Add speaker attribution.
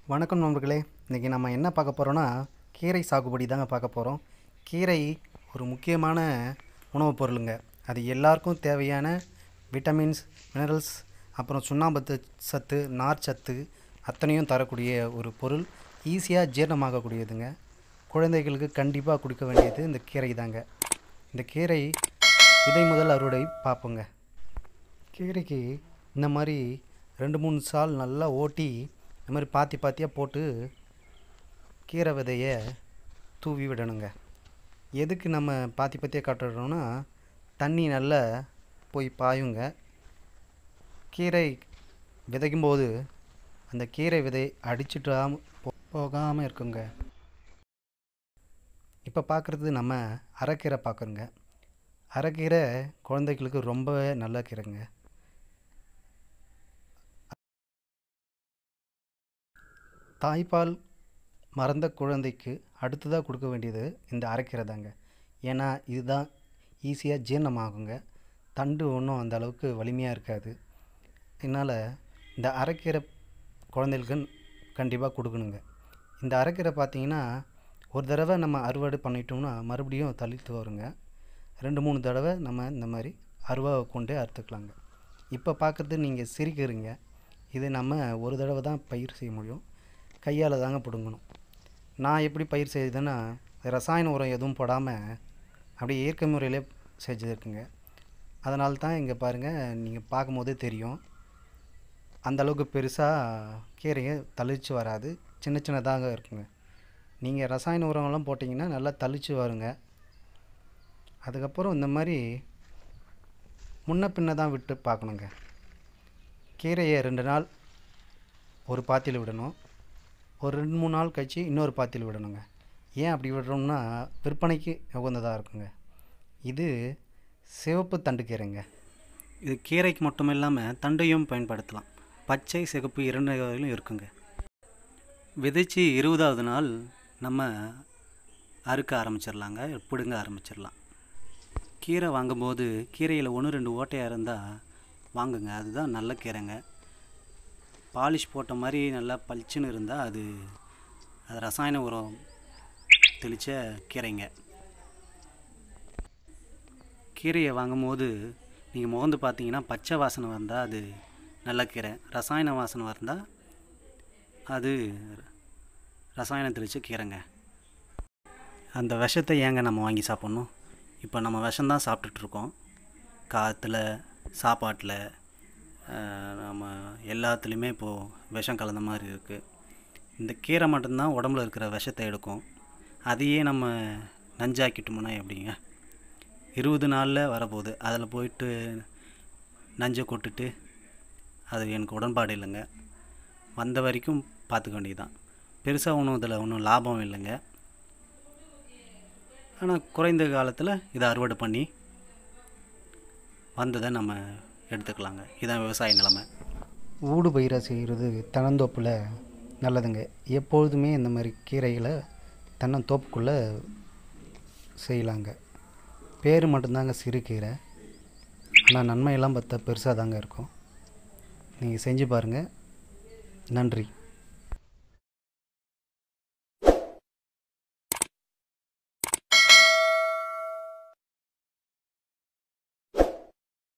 Speaker 1: வணக்கம் நண்பர்களே இன்றைக்கி நம்ம என்ன பார்க்க போகிறோன்னா கீரை சாகுபடி தாங்க பார்க்க போகிறோம் கீரை ஒரு முக்கியமான உணவுப் பொருளுங்க அது எல்லாருக்கும் தேவையான விட்டமின்ஸ் மினரல்ஸ் அப்புறம் சுண்ணாம்பத்து சத்து நார் சத்து அத்தனையும் தரக்கூடிய ஒரு பொருள் ஈஸியாக ஜீரணமாகக்கூடியதுங்க குழந்தைகளுக்கு கண்டிப்பாக கொடுக்க வேண்டியது இந்த கீரை தாங்க இந்த கீரை விதை முதல் அறுவடை பார்ப்போங்க கீரைக்கு இந்த மாதிரி ரெண்டு மூணு சால் நல்லா ஓட்டி இந்த மாதிரி பாத்தி பாத்தியாக போட்டு கீரை விதையை தூவி விடணுங்க எதுக்கு நம்ம பாத்தி பாத்தியாக கட்டுறோம்னா தண்ணி நல்லா போய் பாயுங்க கீரை விதைக்கும் போது அந்த கீரை விதை அடிச்சுட்டாம போ போகாமல் இருக்குங்க இப்போ பார்க்குறது நம்ம அரைக்கீரை பார்க்குறோங்க அரைக்கீரை குழந்தைகளுக்கு ரொம்பவே நல்ல கீரைங்க தாய்ப்பால் மறந்த குழந்தைக்கு அடுத்ததாக கொடுக்க வேண்டியது இந்த அரைக்கீரை தாங்க ஏன்னா இதுதான் ஈஸியாக ஜீரணமாகுங்க தண்டு ஒன்றும் அந்த அளவுக்கு வலிமையாக இருக்காது இதனால் இந்த அரைக்கீரை குழந்தைகளுக்கு கண்டிப்பாக கொடுக்கணுங்க இந்த அரைக்கீரை பார்த்தீங்கன்னா ஒரு தடவை நம்ம அறுவடை பண்ணிட்டோம்னா மறுபடியும் தளிர்த்து வருங்க ரெண்டு மூணு தடவை நம்ம இந்த மாதிரி அருவாவை கொண்டே அறுத்துக்கலாங்க இப்போ பார்க்குறது நீங்கள் சிரிக்கிறீங்க இது நம்ம ஒரு தடவை தான் பயிர் செய்ய முடியும் கையால் தாங்க பிடுங்கணும் நான் எப்படி பயிர் செய்தேன்னா ரசாயன உரம் எதுவும் போடாமல் அப்படியே இயற்கை முறையிலே செஞ்சுருக்குங்க அதனால தான் இங்கே பாருங்கள் நீங்கள் பார்க்கும்போதே தெரியும் அந்த அளவுக்கு பெருசாக கீரையை தளிர்ச்சி வராது சின்ன சின்னதாக இருக்குங்க நீங்கள் ரசாயன உரங்கள்லாம் போட்டிங்கன்னா நல்லா தளிர்ச்சி வருங்க அதுக்கப்புறம் இந்த மாதிரி முன்ன பின்ன தான் விட்டு பார்க்கணுங்க கீரையை ரெண்டு நாள் ஒரு பாத்தியில் விடணும் ஒரு ரெண்டு மூணு நாள் கழிச்சு இன்னொரு பாத்தியில் விடணுங்க ஏன் அப்படி விடுறோம்னா விற்பனைக்கு உகந்ததாக இருக்குங்க இது சிவப்பு தண்டு கீரைங்க
Speaker 2: இது கீரைக்கு மட்டும் இல்லாமல் தண்டையும் பயன்படுத்தலாம் பச்சை சிகப்பு இரண்டு வகையிலும் இருக்குங்க விதைச்சி இருபதாவது நாள் நம்ம அறுக்க ஆரம்பிச்சிடலாங்க பிடுங்க ஆரம்பிச்சிடலாம் கீரை வாங்கும்போது கீரையில் ஒன்று ரெண்டு ஓட்டையாக இருந்தால் வாங்குங்க அதுதான் நல்ல கீரைங்க பாலிஷ் போட்ட மாதிரி நல்லா பளிச்சுன்னு இருந்தால் அது அது ரசாயன உரம் தெளித்த கீரைங்க கீரையை வாங்கும்போது நீங்கள் முகந்து பார்த்தீங்கன்னா பச்சை வாசனை வந்தால் அது நல்ல கீரை ரசாயன வாசனை வந்தால் அது ரசாயனம் தெளித்த கீரைங்க அந்த விஷத்தை ஏங்க நம்ம வாங்கி சாப்பிட்ணும் இப்போ நம்ம விஷம்தான் சாப்பிட்டுட்ருக்கோம் காற்றுல சாப்பாட்டில் அஹ், நம்ம எல்லாத்துலேயுமே இப்போது விஷம் கலந்த மாதிரி இருக்குது இந்த கீரை மட்டும்தான் உடம்புல இருக்கிற விஷத்தை எடுக்கும் அதையே நம்ம நஞ்சாக்கிட்டோம்னா எப்படிங்க இருபது நாளில் வரப்போகுது அதில் போயிட்டு நஞ்சை கொட்டுட்டு அது எனக்கு உடன்பாடு இல்லைங்க வந்த வரைக்கும் பார்த்துக்க வேண்டியதுதான் பெருசாக ஒன்றும் இதில் ஒன்றும் லாபம் இல்லைங்க ஆனால் குறைந்த காலத்தில் இதை அறுவடை பண்ணி வந்ததை நம்ம எடுத்துக்கலாங்க இதான் விவசாய நிலைமை
Speaker 1: ஊடு பயிராக செய்கிறது தென்னந்தோப்பில் நல்லதுங்க எப்பொழுதுமே இந்த மாதிரி கீரைகளை தென்னந்தோப்புக்குள்ளே செய்யலாங்க பேர் மட்டும்தாங்க சிறுகீரை ஆனால் நன்மையெல்லாம் பார்த்தா பெருசாக தாங்க இருக்கும் நீங்கள் செஞ்சு பாருங்கள் நன்றி